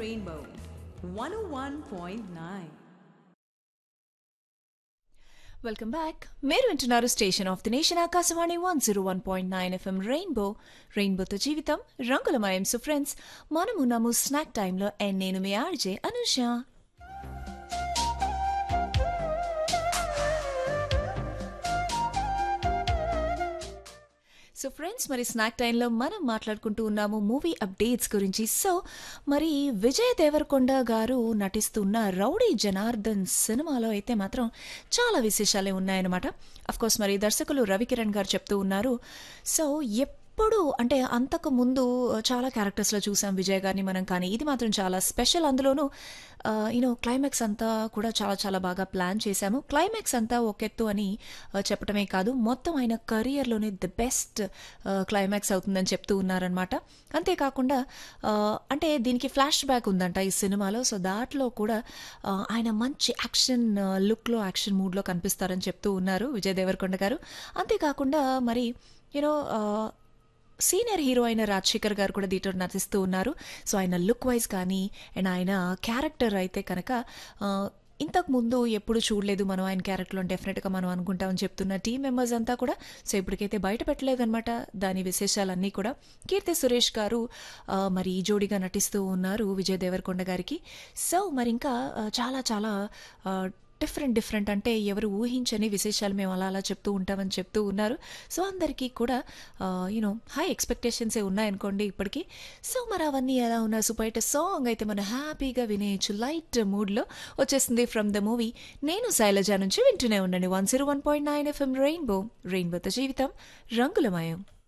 Rainbow 101.9. Welcome back మీరు వింటున్నారు station of the nation Akashvani one zero one point nine FM rainbow రెయిన్బోతో జీవితం రంగులమయం సో ఫ్రెండ్స్ మనం ఉన్నాము స్నాక్ టైంలో అండ్ నేను మీ ఆర్జే అనుష సో ఫ్రెండ్స్ మరి స్నాక్ టైంలో మనం మాట్లాడుకుంటూ ఉన్నాము మూవీ అప్డేట్స్ గురించి సో మరి విజయ్ దేవరకొండ గారు నటిస్తున్న రౌడీ జనార్దన్ సినిమాలో అయితే మాత్రం చాలా విశేషాలే ఉన్నాయన్నమాట కోర్స్ మరి దర్శకులు రవికిరణ్ గారు చెప్తూ ఉన్నారు సో ఎప్పుడు అంటే అంతకు ముందు చాలా క్యారెక్టర్స్లో చూసాం విజయ్ గారిని మనం కానీ ఇది మాత్రం చాలా స్పెషల్ అందులోనూ యూనో క్లైమాక్స్ అంతా కూడా చాలా చాలా బాగా ప్లాన్ చేశాము క్లైమాక్స్ అంతా ఒకెత్తు అని ఆ, చెప్పటమే కాదు మొత్తం ఆయన కెరియర్లోనే ది బెస్ట్ క్లైమాక్స్ అవుతుందని చెప్తూ ఉన్నారనమాట అంతేకాకుండా ఆ, అంటే దీనికి ఫ్లాష్ బ్యాక్ ఉందంట ఈ సినిమాలో సో దాంట్లో కూడా ఆ, ఆయన మంచి యాక్షన్ లుక్లో యాక్షన్ మూడ్లో కనిపిస్తారని చెప్తూ ఉన్నారు విజయ్ దేవరకొండ గారు అంతేకాకుండా మరి యూనో సీనియర్ హీరో అయిన రాజశేఖర్ గారు కూడా దీంట్లో నటిస్తూ ఉన్నారు సో ఆయన లుక్ వైజ్ కానీ అండ్ ఆయన క్యారెక్టర్ అయితే కనుక ఆ, ఇంతకు ముందు ఎప్పుడు చూడలేదు మనం ఆయన క్యారెక్టర్లో డెఫినెట్గా మనం అనుకుంటామని చెప్తున్న టీం మెంబర్స్ అంతా కూడా సో ఇప్పటికైతే బయట పెట్టలేదన్నమాట దాని విశేషాలన్నీ కూడా కీర్తి సురేష్ గారు ఆ, మరి ఈ జోడిగా నటిస్తూ ఉన్నారు విజయ్ దేవరకొండ గారికి సో మరి ఇంకా ఆ, చాలా చాలా ఆ, డిఫరెంట్ డిఫరెంట్ అంటే ఎవరు ఊహించని విశేషాలు మేము అలా అలా చెప్తూ ఉంటామని చెప్తూ ఉన్నారు సో అందరికీ కూడా యూనో హై ఎక్స్పెక్టేషన్సే ఉన్నాయనుకోండి ఇప్పటికీ సో మరి అవన్నీ ఎలా ఉన్నా సూపర్ హిట్ సాంగ్ అయితే మనం హ్యాపీగా వినేయచ్చు లైట్ మూడ్లో వచ్చేసింది ఫ్రమ్ ద మూవీ నేను శైలజ నుంచి వింటూనే ఉండండి one zero one point nine FM rainbow రెయిన్బోతో జీవితం రంగులమయం